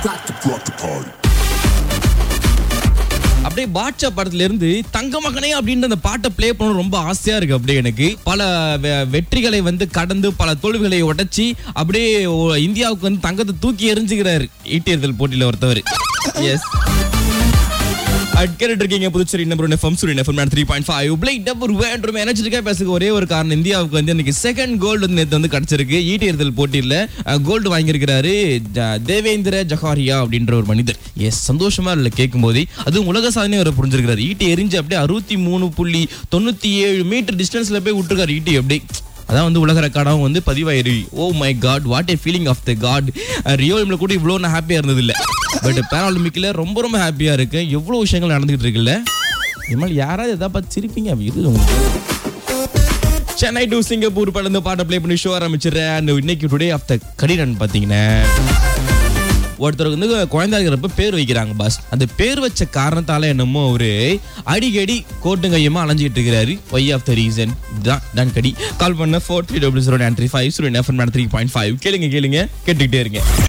got to rock the party. அப்படியே பாட்சா படத்துல இருந்து தங்க மகனே அப்படின்ற அந்த பாட்டை ப்ளே பண்ண ரொம்ப ஆசையா இருக்கு அப்படியே எனக்கு பல வெ- வெற்றிகளை வந்து கடந்து பல தோல்விகளை உடைச்சி அப்படியே ஒ- இந்தியாவுக்கு வந்து தங்கத்தை தூக்கி எறிஞ்சுக்கிறாரு ஈட்டியர்கள் போட்டியில ஒருத்தவர் எஸ் கேட்டுட்டு இருக்கீங்க Puducherry number F M Suryan F M three point five பிளேட் டபுள் வேண்டும் எனர்ஜெட்டிக்கா பேசுக்கு ஒரே ஒரு காரணம் இந்தியாவுக்கு வந்து இன்னைக்கு செகண்ட் கோல்டு வந்து நேற்று வந்து கிடைச்சிருக்கு ஈட்டியர்கள் போட்டியில் கோல்டு வாங்கியிருக்கிறாரு ஜ- தேவேந்திர ஜகாரியா அப்படின்ற ஒரு மனிதர் எஸ் சந்தோஷமா இல்லை கேட்கும் போதே அதுவும் உலக சாதனை அவர் புரிஞ்சிருக்கிறாரு ஈட்டி எரிஞ்சு அப்படியே அறுபத்தி மூணு புள்ளி தொண்ணூத்தி ஏழு மீட்டர் டிஸ்டன்ஸ்ல போய் விட்டுருக்காரு ஈட்டி அப்படியே அதான் வந்து உலக ரெக்கார்டாகவும் வந்து பதிவாயிரு oh my god what a feeling of the god ரியோல கூட இவ்வளோ நான் ஹாப்பியாக இருந்தது இல்லை பட் பேராலிம்பிக்கில் ரொம்ப ரொம்ப ஹாப்பியாக இருக்கு எவ்வளோ விஷயங்கள் நடந்துகிட்டு இருக்குல்ல இனிமேல் யாராவது எதாவது பார்த்து சிரிப்பீங்க அப்படி இது உங்களுக்கு. சென்னை டு சிங்கப்பூர் படம் இந்த பாட்டை ப்ளே பண்ணி ஷோ ஆரம்பிச்சிடுறேன் And இன்னைக்கு டுடே ஆஃப் த கடிரன் பார்த்தீங்கன்னா ஒருத்தருக்கு வந்து குழந்தை இருக்கிறப்ப பேர் வைக்கிறாங்க பாஸ் அந்த பேர் வச்ச காரணத்தால என்னமோ அவரு அடிக்கடி கோட்டும் கையுமா அலைஞ்சிட்டு இருக்கிறாரு ஒய் ஆஃப் த ரீசன் தான் டன் கடி கால் பண்ண four three double zero nine three five zero three point five கேளுங்க கேளுங்க கேட்டுக்கிட்டே இருங்க